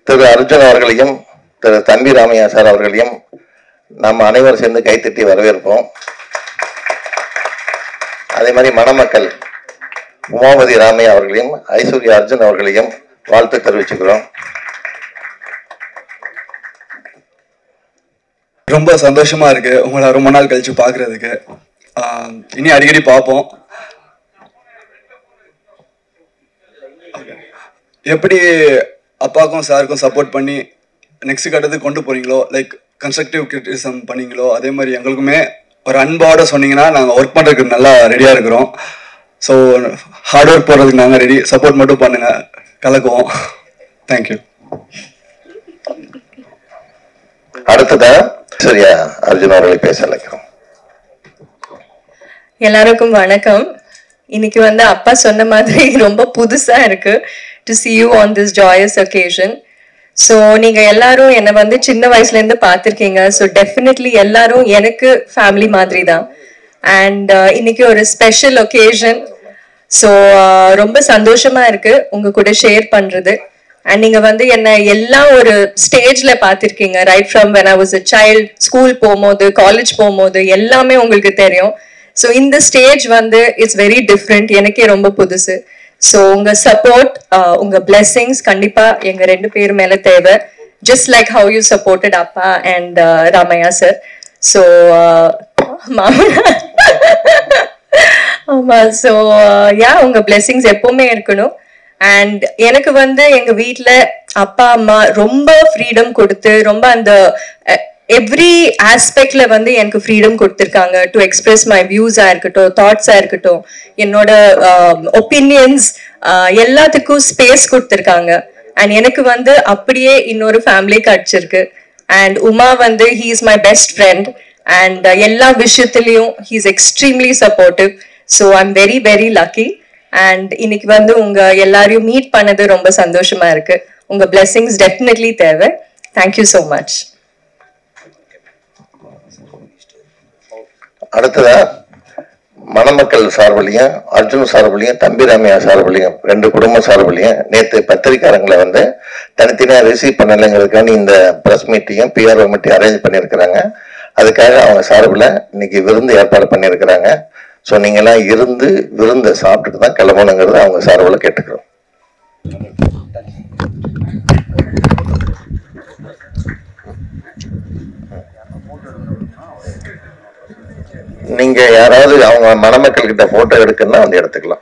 திரு அர்ஜுன் அவர்களையும் திரு தம்பி ராமையா சார் அவர்களையும் நம்ம அனைவரும் சேர்ந்து கைத்தட்டி வரவேற்போம் அதே மாதிரி மணமக்கள் உமாபதி ராமையா அவர்களையும் ஐஸ்வர்யா அர்ஜுன் அவர்களையும் வாழ்த்து தெரிவிச்சுக்கிறோம் ரொம்ப சந்தோஷமா இருக்கு உங்களை ரொம்ப நாள் கழிச்சு பார்க்கறதுக்கு ஆஹ் இனி அடிக்கடி பார்ப்போம் எப்படி அப்பாவுக்கும் சாருக்கும் சப்போர்ட் பண்ணி நெக்ஸ்ட் கட்டத்துக்கு கொண்டு போறீங்களோ லைக் கன்ஸ்ட்ரக்டிவ் கிரிட்டிசம் பண்ணீங்களோ அதே மாதிரி எங்களுக்குமே ஒரு அன்போட சொன்னீங்கன்னா நாங்கள் ஒர்க் பண்ணுறதுக்கு நல்லா ரெடியாக இருக்கிறோம் ஸோ ஹார்ட் ஒர்க் போடுறதுக்கு நாங்கள் ரெடி சப்போர்ட் மட்டும் பண்ணுங்க கலக்குவோம் தேங்க்யூ அடுத்ததா ஐஸ்வர்யா அர்ஜுன் அவர்களை பேச அழைக்கிறோம் எல்லாருக்கும் வணக்கம் இன்னைக்கு வந்து அப்பா சொன்ன மாதிரி ரொம்ப புதுசா இருக்கு to see you on this joyous occasion so நீங்க எல்லாரும் என்னை வந்து சின்ன வயசுல இருந்து பார்த்துருக்கீங்க ஸோ டெஃபினெட்லி எல்லாரும் எனக்கு ஃபேமிலி மாதிரி தான் அண்ட் இன்னைக்கு ஒரு ஸ்பெஷல் ஒகேஷன் ஸோ ரொம்ப சந்தோஷமா இருக்கு உங்க கூட ஷேர் பண்றது அண்ட் நீங்க வந்து என்ன எல்லா ஒரு ஸ்டேஜ்ல பார்த்திருக்கீங்க right from when I was a child school போகும்போது காலேஜ் போகும்போது எல்லாமே உங்களுக்கு தெரியும் ஸோ இந்த ஸ்டேஜ் வந்து இட்ஸ் வெரி டிஃப்ரெண்ட் எனக்கே ரொம்ப புதுசு ஸோ உங்க சப்போர்ட் உங்க பிளெஸிங்ஸ் கண்டிப்பா எங்க ரெண்டு பேர் மேல தேவை just like how you supported அப்பா அண்ட் ராமையா சார் ஸோ ஆமா ஸோ யா உங்க பிளெஸிங்ஸ் எப்பவுமே இருக்கணும் அண்ட் எனக்கு வந்து எங்க வீட்ல அப்பா அம்மா ரொம்ப ஃப்ரீடம் கொடுத்து ரொம்ப அந்த எவ்ரி ஆஸ்பெக்ட்ல வந்து எனக்கு ஃப்ரீடம் கொடுத்துருக்காங்க டு எக்ஸ்பிரஸ் மை வியூஸா இருக்கட்டும் தாட்ஸா இருக்கட்டும் என்னோட ஒப்பீனியன்ஸ் எல்லாத்துக்கும் ஸ்பேஸ் கொடுத்துருக்காங்க அண்ட் எனக்கு வந்து அப்படியே இன்னொரு ஃபேமிலி கிடைச்சிருக்கு அண்ட் உமா வந்து he is my best friend and எல்லா விஷயத்துலயும் he is extremely supportive so I'm very very lucky and இன்னைக்கு வந்து உங்க எல்லாரையும் மீட் பண்ணது ரொம்ப சந்தோஷமா இருக்கு உங்க பிளெஸிங்ஸ் டெஃபினெட்லி தேவை தேங்க்யூ ஸோ மச் அடுத்ததா மணமக்கள் சார்பிலையும் அர்ஜுன் சார்பிலையும் தம்பி ராமையா சார்பிலையும் ரெண்டு குடும்ப சார்பிலையும் நேற்று பத்திரிக்காரங்களை வந்து தனித்தனியாக ரிசீவ் பண்ணலைங்கிறதுக்காண்டி இந்த ப்ரெஸ் மீட்டையும் பிஆர்ஓ மீட்டையும் அரேஞ்ச் பண்ணியிருக்கிறாங்க அதுக்காக அவங்க சார்பில் இன்னைக்கு விருந்து ஏற்பாடு பண்ணியிருக்கிறாங்க ஸோ நீங்களாம் இருந்து விருந்தை சாப்பிட்டுட்டு தான் கிளம்பணுங்கிறத அவங்க சார்பில் கேட்டுக்கிறோம் நீங்க யாராவது அவங்க மணமக்கள் கிட்ட போட்டோ எடுக்கணும்னா வந்து எடுத்துக்கலாம்